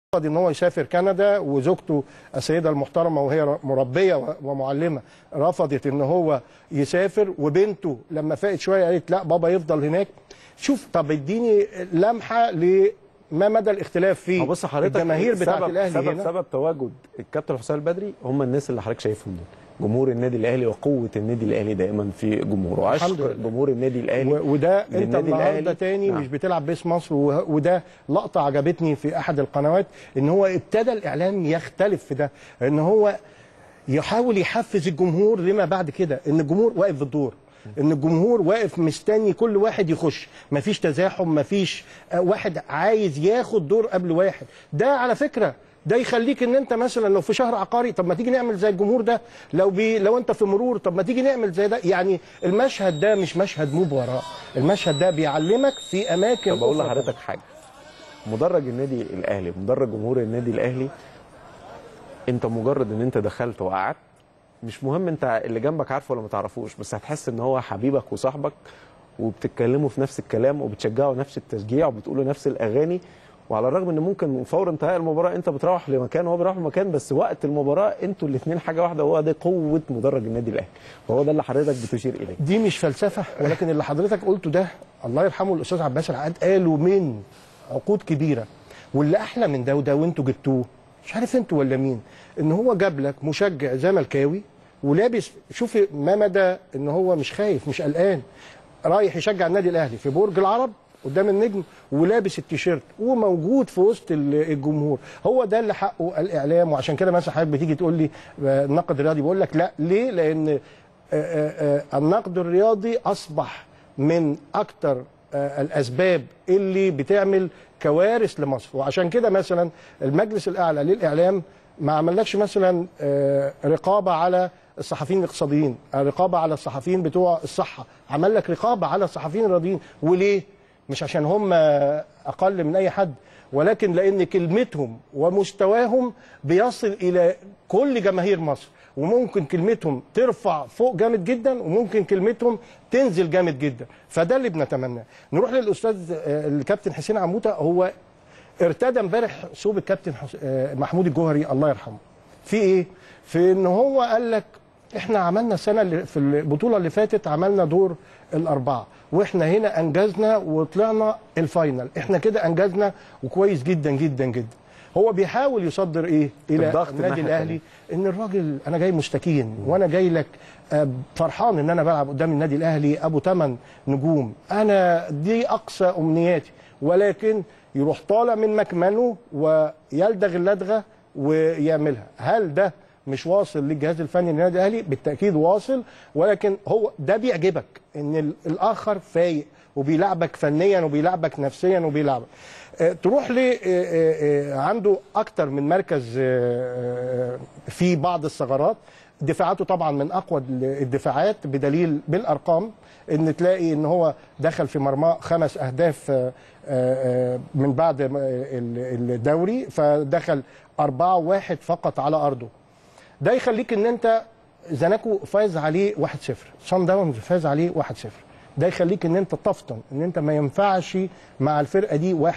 رفض ان هو يسافر كندا وزوجته السيده المحترمه وهي مربيه ومعلمه رفضت ان هو يسافر وبنته لما فاقت شويه قالت لا بابا يفضل هناك شوف طب اديني لمحه لما مدى الاختلاف في هو بص حضرتك الجماهير بتاعت سبب الاهلي سبب هنا سبب تواجد الكابتن حسام البدري هم الناس اللي حضرتك شايفهم دول جمهور النادي الاهلي وقوه النادي الاهلي دائما في جمهوره الحمد عشق لله. جمهور النادي الاهلي و- وده انت للنادي النهارده الأهلي. تاني نعم. مش بتلعب باسم مصر وه- وده لقطه عجبتني في احد القنوات ان هو ابتدى الاعلام يختلف في ده ان هو يحاول يحفز الجمهور لما بعد كده ان الجمهور واقف في الدور ان الجمهور واقف مستني كل واحد يخش مفيش تزاحم مفيش آه، واحد عايز ياخد دور قبل واحد ده على فكره ده يخليك ان انت مثلا لو في شهر عقاري طب ما تيجي نعمل زي الجمهور ده لو بي لو انت في مرور طب ما تيجي نعمل زي ده يعني المشهد ده مش مشهد مباراة المشهد ده بيعلمك في اماكن طب اقول أخرى. لحضرتك حاجه مدرج النادي الاهلي مدرج جمهور النادي الاهلي انت مجرد ان انت دخلت وقعدت مش مهم انت اللي جنبك عارفه ولا ما تعرفوش بس هتحس ان هو حبيبك وصاحبك وبتتكلموا في نفس الكلام وبتشجعوا نفس التشجيع وبتقولوا نفس الاغاني وعلى الرغم ان ممكن من فور انتهاء المباراه انت بتروح لمكان وهو بيروح لمكان بس وقت المباراه انتوا الاثنين حاجه واحده وهو ده قوه مدرج النادي الاهلي وهو ده اللي حضرتك بتشير اليه دي مش فلسفه ولكن اللي حضرتك قلته ده الله يرحمه الاستاذ عباس العقاد قاله من عقود كبيره واللي احلى من ده وده وانتوا جبتوه مش عارف انتوا ولا مين ان هو جاب لك مشجع زملكاوي ولابس شوف ما مدى ان هو مش خايف مش قلقان رايح يشجع النادي الاهلي في برج العرب قدام النجم ولابس التيشيرت وموجود في وسط ال- الجمهور هو ده اللي حقه الاعلام وعشان كده مثلا حضرتك بتيجي تقول لي آه، النقد الرياضي بقول لك لا ليه لان آه، آه، آه، النقد الرياضي اصبح من اكتر آه، الاسباب اللي بتعمل كوارث لمصر وعشان كده مثلا المجلس الاعلى للاعلام ما عملكش مثلا آه، رقابه على الصحفيين الاقتصاديين رقابه على الصحفيين بتوع الصحه عمل لك رقابه على الصحفيين الرياضيين وليه مش عشان هم اقل من اي حد ولكن لان كلمتهم ومستواهم بيصل الى كل جماهير مصر وممكن كلمتهم ترفع فوق جامد جدا وممكن كلمتهم تنزل جامد جدا فده اللي بنتمناه نروح للاستاذ آه، الكابتن حسين عموته هو ارتدى امبارح ثوب الكابتن حس... آه، محمود الجوهري الله يرحمه في ايه في ان هو قال لك احنا عملنا السنه اللي في البطوله اللي فاتت عملنا دور الاربعه واحنا هنا انجزنا وطلعنا الفاينل احنا كده انجزنا وكويس جدا جدا جدا هو بيحاول يصدر ايه الى الضغط النادي الناحية الاهلي ان الراجل انا جاي مستكين وانا جاي لك آه، فرحان ان انا بلعب قدام النادي الاهلي ابو ثمان نجوم انا دي اقصى امنياتي ولكن يروح طالع من مكمنه ويلدغ اللدغه ويعملها هل ده مش واصل للجهاز الفني للنادي الاهلي بالتاكيد واصل ولكن هو ده بيعجبك ان ال- الاخر فايق وبيلعبك فنيا وبيلعبك نفسيا وبيلعبك آه، تروح ل آه، آه، آه، عنده اكتر من مركز آه، آه، في بعض الثغرات دفاعاته طبعا من اقوى الدفاعات بدليل بالارقام ان تلاقي ان هو دخل في مرماه خمس اهداف آه، آه، من بعد ما ال- الدوري فدخل أربعة واحد فقط على أرضه ده يخليك ان انت زناكو فاز عليه 1-0 صن داونز فاز عليه 1-0 ده يخليك ان انت تفطن ان انت ما ينفعش مع الفرقه دي 1-0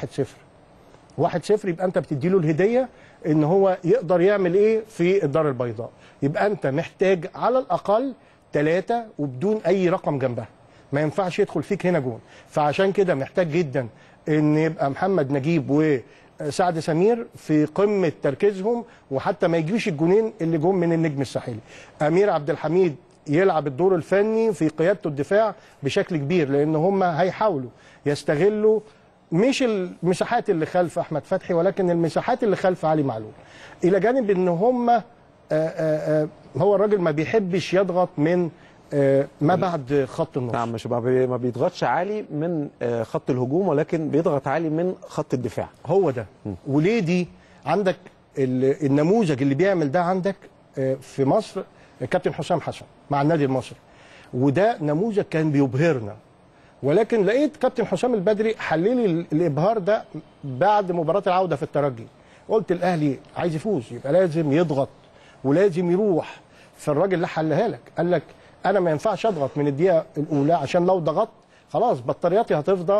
1-0 يبقى انت بتديله الهديه ان هو يقدر يعمل ايه في الدار البيضاء يبقى انت محتاج على الاقل ثلاثه وبدون اي رقم جنبها ما ينفعش يدخل فيك هنا جون فعشان كده محتاج جدا ان يبقى محمد نجيب وسعد سمير في قمه تركيزهم وحتى ما يجيش الجونين اللي جم من النجم الساحلي امير عبد الحميد يلعب الدور الفني في قيادته الدفاع بشكل كبير لان هم هيحاولوا يستغلوا مش المساحات اللي خلف احمد فتحي ولكن المساحات اللي خلف علي معلول الى جانب ان هم آه، آه، آه، هو الراجل ما بيحبش يضغط من آه، ما بعد خط النص نعم مش ما بي- ما بيضغطش عالي من آه، خط الهجوم ولكن بيضغط عالي من خط الدفاع هو ده وليه دي عندك ال- النموذج اللي بيعمل ده عندك آه، في مصر كابتن حسام حسن مع النادي المصري وده نموذج كان بيبهرنا ولكن لقيت كابتن حسام البدري حللي ال- الابهار ده بعد مباراه العوده في الترجي قلت الاهلي عايز يفوز يبقى لازم يضغط ولازم يروح فالراجل اللي حلها لك قال لك انا ما ينفعش اضغط من الدقيقه الاولى عشان لو ضغطت خلاص بطارياتي هتفضى